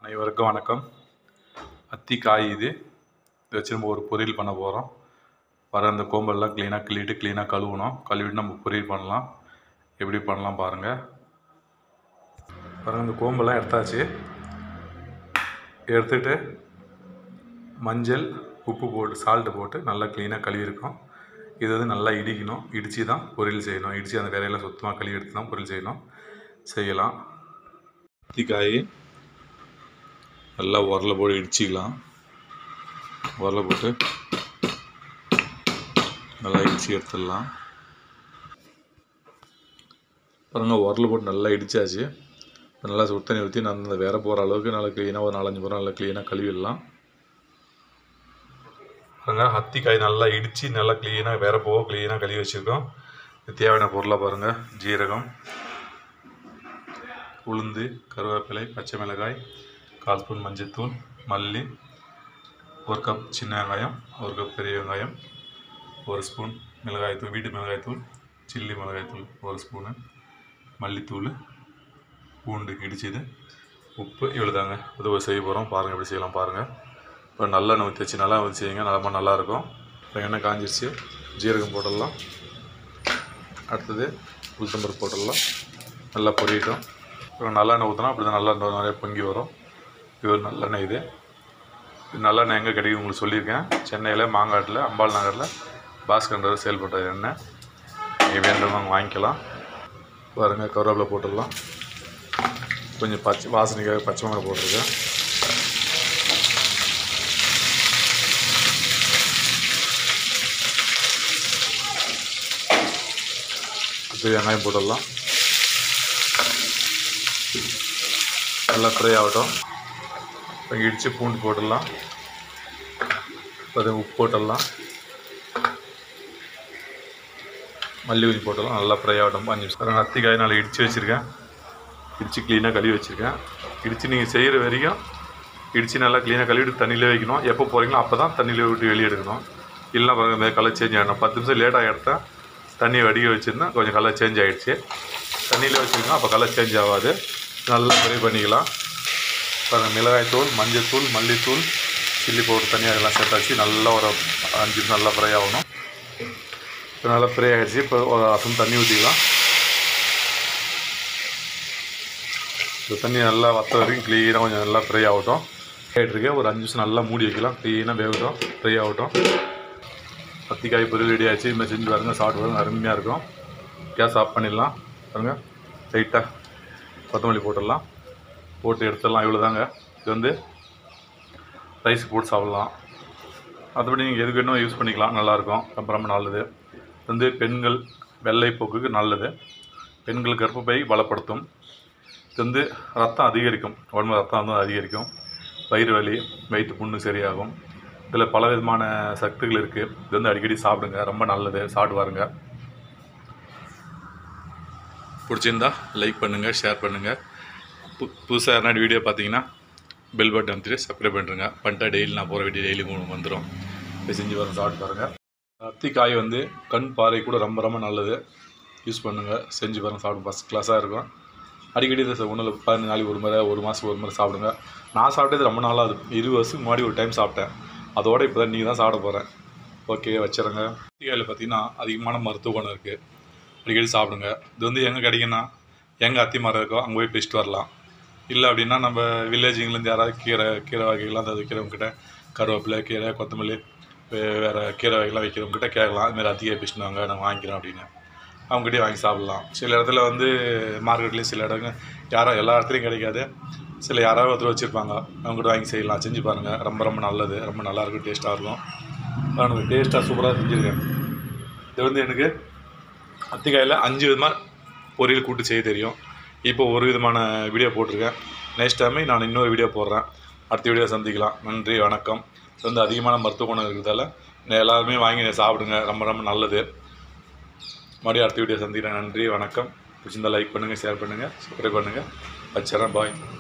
அனைவருக்கும் வணக்கம் அத்தி காய் இது இதை வச்சு நம்ம ஒரு பொரியல் பண்ண போகிறோம் வர அந்த கோம்பெல்லாம் க்ளீனாக கிள்ளிட்டு க்ளீனாக கழுவணும் கழுவிட்டு நம்ம பொரியல் பண்ணலாம் எப்படி பண்ணலாம் பாருங்கள் பாருங்கள் இந்த கோம்பெல்லாம் எடுத்தாச்சு எடுத்துட்டு மஞ்சள் உப்பு போட்டு சால்ட்டு போட்டு நல்லா க்ளீனாக கழுவிருக்கோம் இது வந்து நல்லா இடிக்கணும் இடித்து தான் பொரியல் செய்யணும் இடித்து அந்த கரையெல்லாம் சுத்தமாக கழுவி எடுத்து தான் பொரியல் செய்யணும் செய்யலாம் அத்திக்காய் நல்லா உரல போட்டு இடிச்சிக்கலாம் உரல போட்டு நல்லா இடித்து எடுத்துடலாம் பாருங்க உரல போட்டு நல்லா இடிச்சாச்சு இப்ப நல்லா சுடு தண்ணி ஊற்றி நான் அந்த வேற போகிற அளவுக்கு நல்லா க்ளீனாக ஒரு நாலஞ்சு முறை நல்லா க்ளீனாக கழுவிடலாம் பாருங்க அத்திக்காய் நல்லா இடித்து நல்லா க்ளீனாக வேற போக க்ளீனாக கழுவி வச்சுருக்கோம் இது தேவையான பொருளாக பாருங்கள் ஜீரகம் உளுந்து கருவேப்பிலை பச்சை மிளகாய் கால் ஸ்பூன் மஞ்சள்தூள் மல்லி ஒரு கப் சின்ன வெங்காயம் ஒரு கப் பெரிய வெங்காயம் ஒரு ஸ்பூன் மிளகாய்த்தூள் வீட்டு மிளகாய்த்தூள் சில்லி மிளகாய்த்தூள் ஒரு ஸ்பூனு மல்லித்தூள் பூண்டு இடிச்சது உப்பு இவ்வளோ தாங்க உதவி செய்ய போகிறோம் பாருங்கள் எப்படி செய்யலாம் பாருங்கள் இப்போ நல்லெண்ணெய் ஊற்றி வச்சு நல்லா ஊற்றி செய்யுங்க நல்லா நல்லாயிருக்கும் இப்போ எண்ணெய் காஞ்சிருச்சு ஜீரகம் போட்டுடலாம் அடுத்தது உளுத்தம்பருப்பு போட்டுடலாம் நல்லா பொரியட்டும் இப்போ நல்லெண்ணெய் ஊற்றினா அப்படி தான் நல்லா நிறைய பொங்கி வரும் இது ஒரு நல்லெண்ணெய் இது இது நல்லெண்ணெய் எங்கே கிடைக்கும் உங்களுக்கு சொல்லியிருக்கேன் சென்னையில் மாங்காட்டில் அம்பாள் நகரில் பாஸ்கர் சேல் பண்ணுற எண்ணெய் நீங்கள் வேண்டுறவங்க வாங்கிக்கலாம் பாருங்கள் கருவேப்பிலை போட்டுடலாம் கொஞ்சம் பச்சை வாசனைக்காக பச்சை மிளகாய் போட்டிருக்கேன் இப்போ வெங்காயம் போட்டுடலாம் நல்லா ஃப்ரை ஆகட்டும் இப்போ இடித்து பூண்டு போட்டுடலாம் அது உப்பு போட்டுடலாம் மல்லி கொஞ்சம் போட்டுடலாம் நல்லா ஃப்ரை ஆகட்டும் அஞ்சு நிமிஷம் அத்திக்காய் நல்லா இடித்து வச்சுருக்கேன் இடித்து க்ளீனாக கழுவி வச்சுருக்கேன் இடித்து நீங்கள் செய்கிற வரைக்கும் இடித்து நல்லா க்ளீனாக கழுவிட்டு தண்ணியிலே வைக்கணும் எப்போ போகிறீங்களோ அப்போ தான் தண்ணியில் விட்டு வெளியே எடுக்கணும் இல்லைன்னா பாருங்கள் இந்த கலர் சேஞ்ச் ஆகிடும் பத்து நிமிஷம் லேட்டாக எடுத்தேன் தண்ணியை வடிக்க வச்சுருந்தேன் கொஞ்சம் கலர் சேஞ்ச் ஆகிடுச்சு தண்ணியில் வச்சுருக்கோம் அப்போ கலர் சேஞ்ச் ஆகாது நல்லா ஃப்ரை பண்ணிக்கலாம் பாருங்கள் மிளகாய்த்தூள் மஞ்சள்தூள் மல்லித்தூள் சில்லி பவுடர் தனியாக எல்லாம் சேர்த்தாச்சு நல்லா ஒரு அஞ்சு நிமிஷம் நல்லா ஃப்ரை ஆகணும் இப்போ நல்லா ஃப்ரை ஆகிடுச்சு இப்போ ஒரு அசம் தண்ணி ஊற்றிக்கலாம் இந்த தண்ணி நல்லா வத்த வரைக்கும் க்ளீனாக கொஞ்சம் நல்லா ஃப்ரை ஆகட்டும் ஆகிட்டுருக்கு ஒரு அஞ்சு நிமிஷம் நல்லா மூடி வைக்கலாம் க்ளீனாக வேகட்டும் ஃப்ரை ஆகட்டும் பத்திக்காய் பொரியல் ரெடி ஆச்சு இதுமாதிரி செஞ்சு பாருங்க சாப்பிட்டு பாருங்க அருமையாக இருக்கும் கேஸ் ஆஃப் பண்ணிடலாம் பாருங்க லைட்டாக கொத்தமல்லி போட்டுடலாம் போட்டு எடுத்துடலாம் இவ்வளோ தாங்க இது வந்து ரைஸ் போட்டு சாப்பிட்லாம் மற்றபடி நீங்கள் எதுக்கு வேணும் யூஸ் பண்ணிக்கலாம் நல்லாயிருக்கும் ரொம்ப ரொம்ப நல்லது இது வந்து பெண்கள் வெள்ளைப்போக்குக்கு நல்லது பெண்கள் கர்ப்பப்பை பலப்படுத்தும் இது வந்து ரத்தம் அதிகரிக்கும் உடம்பு ரத்தம் வந்து அதிகரிக்கும் வயிறு வலி வயிற்று புண்ணு சரியாகும் இதில் பல விதமான சக்திகள் இருக்குது இது வந்து அடிக்கடி சாப்பிடுங்க ரொம்ப நல்லது சாப்பிட்டு பாருங்க பிடிச்சிருந்தா லைக் பண்ணுங்கள் ஷேர் பண்ணுங்கள் பு புதுசாக யாருனா வீடியோ பார்த்தீங்கன்னா பெல் பட்டன் அமைத்துட்டு சப்ஸ்கிரைப் பண்ணுறேங்க பண்ணிட்டா டெய்லி நான் போகிற வீடியோ டெய்லி உங்களுக்கு வந்துடும் இதை செஞ்சு வரும் சாப்பிட்டு பாருங்கள் அத்திக்காய் வந்து கண் பார்வை கூட ரொம்ப ரொம்ப நல்லது யூஸ் பண்ணுங்கள் செஞ்சு பாருங்கள் சாப்பிடும் ஃபஸ்ட் கிளாஸாக இருக்கும் அடிக்கடி இதை ஒன்றில் பதினஞ்சு நாளைக்கு ஒரு முறை ஒரு மாதத்துக்கு ஒரு முறை சாப்பிடுங்க நான் சாப்பிட்டது ரொம்ப நாளாக அது இருபது வருஷத்துக்கு முன்னாடி ஒரு டைம் சாப்பிட்டேன் அதோட இப்போ தான் நீங்கள் தான் சாப்பிட போகிறேன் ஓகே வச்சுருங்க அத்திக்காயில் பார்த்தீங்கன்னா அதிகமான மருத்துவ குணம் இருக்குது அடிக்கடி சாப்பிடுங்க இது வந்து எங்கே கிடைக்குன்னா எங்கே அத்தி மரம் இருக்கோ அங்கே போய் பிடிச்சிட்டு வரலாம் இல்லை அப்படின்னா நம்ம வில்லேஜுங்கலேருந்து யாராவது கீரை கீரை வகைகள்லாம் அந்த வைக்கிறவங்ககிட்ட கருவேப்பிலை கீரை கொத்தமல்லி வே- வேறு கீரை வகைகள்லாம் வைக்கிறவங்ககிட்ட கேட்கலாம் இதுமாதிரி அத்திக்காய் பிடிச்சிட்டு வாங்க நான் வாங்கிக்கிறேன் அப்படின்னு அவங்ககிட்டயே வாங்கி சாப்பிட்லாம் சில இடத்துல வந்து மார்க்கெட்லேயும் சில இடங்க யாரும் எல்லா இடத்துலையும் கிடைக்காது சில யாராவது ஒருத்தர் வச்சுருப்பாங்க அவங்ககிட்ட வாங்கி செய்யலாம் செஞ்சு பாருங்கள் ரொம்ப ரொம்ப நல்லது ரொம்ப நல்லாயிருக்கும் டேஸ்ட்டாக இருக்கும் நான் டேஸ்ட்டாக சூப்பராக செஞ்சுருக்கேன் இது வந்து எனக்கு அத்திக்காயில் அஞ்சு விதமாக பொரியல் கூட்டு செய்ய தெரியும் இப்போ ஒரு விதமான வீடியோ போட்டிருக்கேன் நெக்ஸ்ட் டைமே நான் இன்னொரு வீடியோ போடுறேன் அடுத்த வீடியோ சந்திக்கலாம் நன்றி வணக்கம் இது வந்து அதிகமான மருத்துவ குணம் இருக்கிறதால எல்லாருமே வாங்கி சாப்பிடுங்க ரொம்ப ரொம்ப நல்லது மறுபடியும் அடுத்த வீடியோ சந்திக்கிறேன் நன்றி வணக்கம் பிடிச்சிருந்தா லைக் பண்ணுங்கள் ஷேர் பண்ணுங்கள் சப்ஸ்கிரைப் பண்ணுங்கள் வச்சுறேன் பாய்